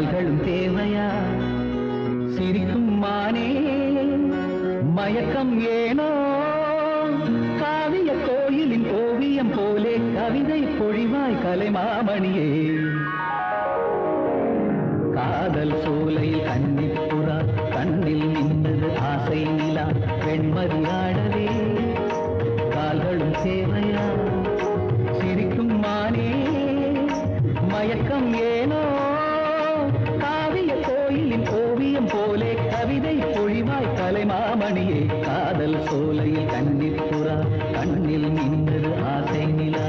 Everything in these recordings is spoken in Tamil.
கால்களும் தேவையா சிரிக்கும் மானே மயக்கம் ஏனோ காவிய கோயிலின் ஓவியம் போலே கவிதை பொழிவாய் கலைமாமணியே காதல் சோலையில் கன்னிப்புறா கண்ணில் நின்றது ஆசை நிலா வெண்மதி ஆடவே கால்களும் சேவையா சிரிக்கும் மானே மயக்கம் ஏனோ காவிய கோயிலின் ஓவியம் போலே கவிதை பொழிவாய் கலைமாமணியே காதல் சோலையில் கன்னிப்புறா கண்ணில் நின்றது ஆசை நிலா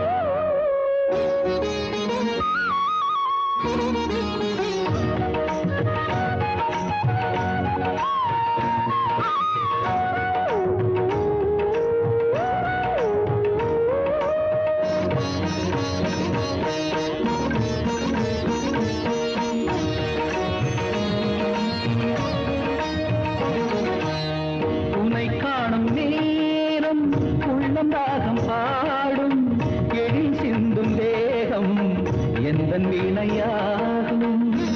உனை காணும் நேரம் உள்ளம் ராகம் பாடும் எழில் சிந்தும் தேகம் எந்த வீணையாகும்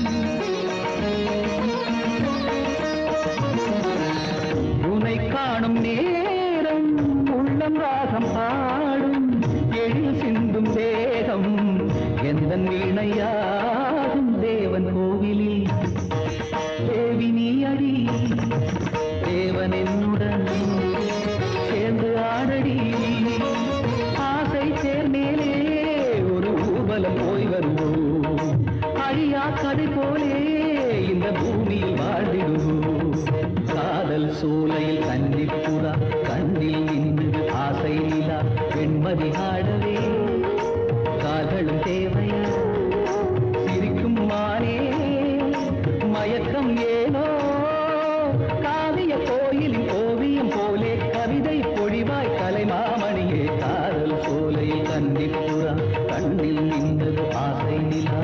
உனை காணும் நேரம் உள்ளம் ராகம் பாடும் எழில் சிந்தும் தேகம் எந்த வீணையாகும் தேவன் கோவிலில் தேவி நீ அடி தேவன் என்னுடன் சேர்ந்து ஆடடி ஆசை சேர்மேலே ஒரு ஊர்வலம் போய் வருவோம் அழியா கதை போலே இந்த பூமியில் வாழ்ந்திடுவோம் காதல் சூளையில் கன்னிப்புறா கண்ணில் நின்று ஆசை நிலா வெண்மதி ஆடவே கால்களும் தேவையா சிரிக்கும் மானே மயக்கம் ஏனோ காவிய கோயிலின் ஓவியம் போலே கவிதை பொழிவாய் கலைமாமணியே காதல் சோலையில் கன்னிப்புறா கண்ணில் நின்றது ஆசை நிலா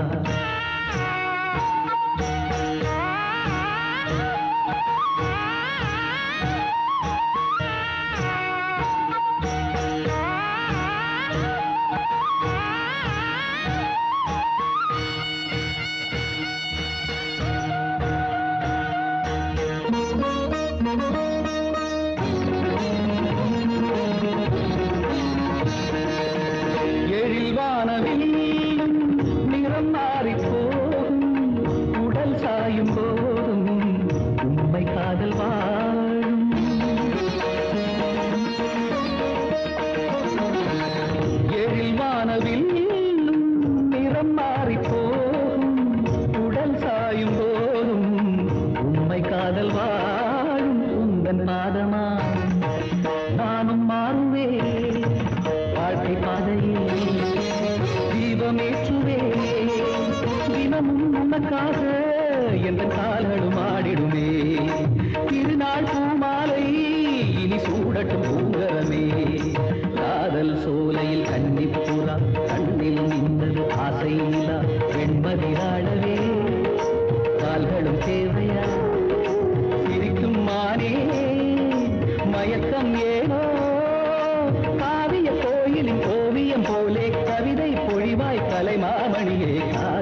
எழில் வானவில்லும் நிறம் மாறிப் போகும் உடல் சாயும் போதும் உண்மை காதல் வாழும் எழில் வானவில்லும் நிறம் மாறிப் போகும் உடல் சாயும் போதும் உண்மை காதல் வாழும் உந்தன் பாதமா நானும் மாறுவேன் வாழ்க்கை பாதையில் தீபமேற்றுவே தினமும் உனக்காக எந்த கால்களும் ஆடிடுமே திருநாள் பூமாலை இனி சூடட்டும் பூங்கரமே காதல் சோலையில் கன்னிப்புறா கண்ணில் நின்றது ஆசை நிலா வெண்மதிராடவே கால்களும் தேவையா சிரிக்கும் மானே மயக்கம் ஏனோ காவிய கோயிலின் ஓவியம் போலே கவிதை பொழிவாய் கலைமாமணியே கா